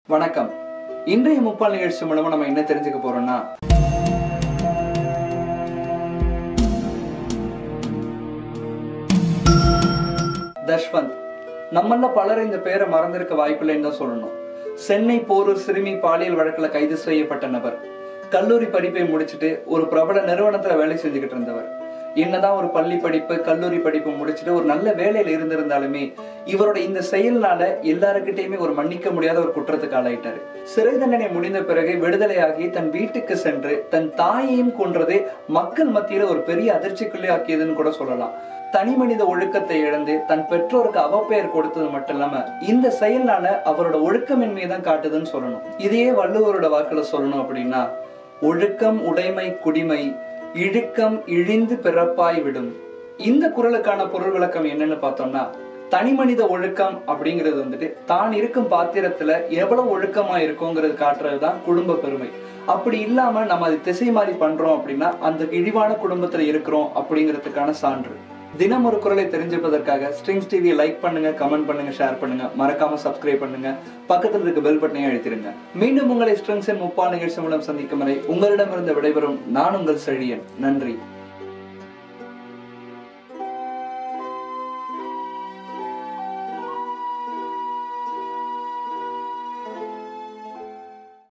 வணக்கம் இன்றைய முப்பால் நிகழ்ச்சி மூலமா நம்ம என்ன தெரிஞ்சுக்க போறோம்னா தஷ்வந்த் நம்மள பலர் இந்த பேரை மறந்திருக்க வாய்ப்பில்லைன்னு தான் சொல்லணும் சென்னை போரூர் சிறுமி பாலியல் வழக்குல கைது செய்யப்பட்ட நபர் கல்லூரி படிப்பை முடிச்சுட்டு ஒரு பிரபல நிறுவனத்துல வேலை செஞ்சுக்கிட்டு இருந்தவர் என்னதான் ஒரு பள்ளி படிப்பு கல்லூரி படிப்பு முடிச்சுட்டு ஒரு நல்ல வேலையில இருந்திருந்தாலுமே இவரோட இந்த செயல்னால எல்லாருக்கிட்டையுமே ஒரு மன்னிக்க முடியாத ஒரு குற்றத்துக்கு ஆளாயிட்டாரு சிறை தண்டனை முடிந்த பிறகு விடுதலையாகி தன் வீட்டுக்கு சென்று தன் தாயையும் கொன்றதே மக்கள் மத்தியில ஒரு பெரிய அதிர்ச்சிக்குள்ளே ஆக்கியதுன்னு கூட சொல்லலாம் தனி மனித ஒழுக்கத்தை இழந்து தன் பெற்றோருக்கு அவப்பெயர் கொடுத்தது மட்டும் இல்லாம இந்த செயல்னால அவரோட ஒழுக்கமின்மையை தான் காட்டுதுன்னு சொல்லணும் இதையே வள்ளுவரோட வாக்குல சொல்லணும் அப்படின்னா ஒழுக்கம் உடைமை குடிமை இழுக்கம் இழிந்து பிறப்பாய் விடும் இந்த குரலுக்கான பொருள் விளக்கம் என்னன்னு பார்த்தோம்னா தனி மனித ஒழுக்கம் அப்படிங்கிறது வந்துட்டு தான் இருக்கும் பாத்திரத்துல எவ்வளவு ஒழுக்கமா இருக்குங்கிறது காட்டுறதுதான் குடும்ப பெருமை அப்படி இல்லாம நம்ம அது திசை மாறி பண்றோம் அப்படின்னா அந்த இழிவான குடும்பத்துல இருக்கிறோம் அப்படிங்கிறதுக்கான சான்று தினம் ஒரு குரலை தெரிஞ்சுப்பதற்காக ஸ்ட்ரிங்ஸ் டிவியை லைக் பண்ணுங்க கமெண்ட் பண்ணுங்க ஷேர் பண்ணுங்க மறக்காம சப்ஸ்கிரைப் பண்ணுங்க பக்கத்தில் இருக்க பெல் பட்டனையும் அழுத்திருங்க மீண்டும் உங்களை ஸ்ட்ரிங்ஸின் முப்பால் நிகழ்ச்சி மூலம் சந்திக்கும் வரை உங்களிடமிருந்து விடைபெறும் நான் உங்கள் செழியன் நன்றி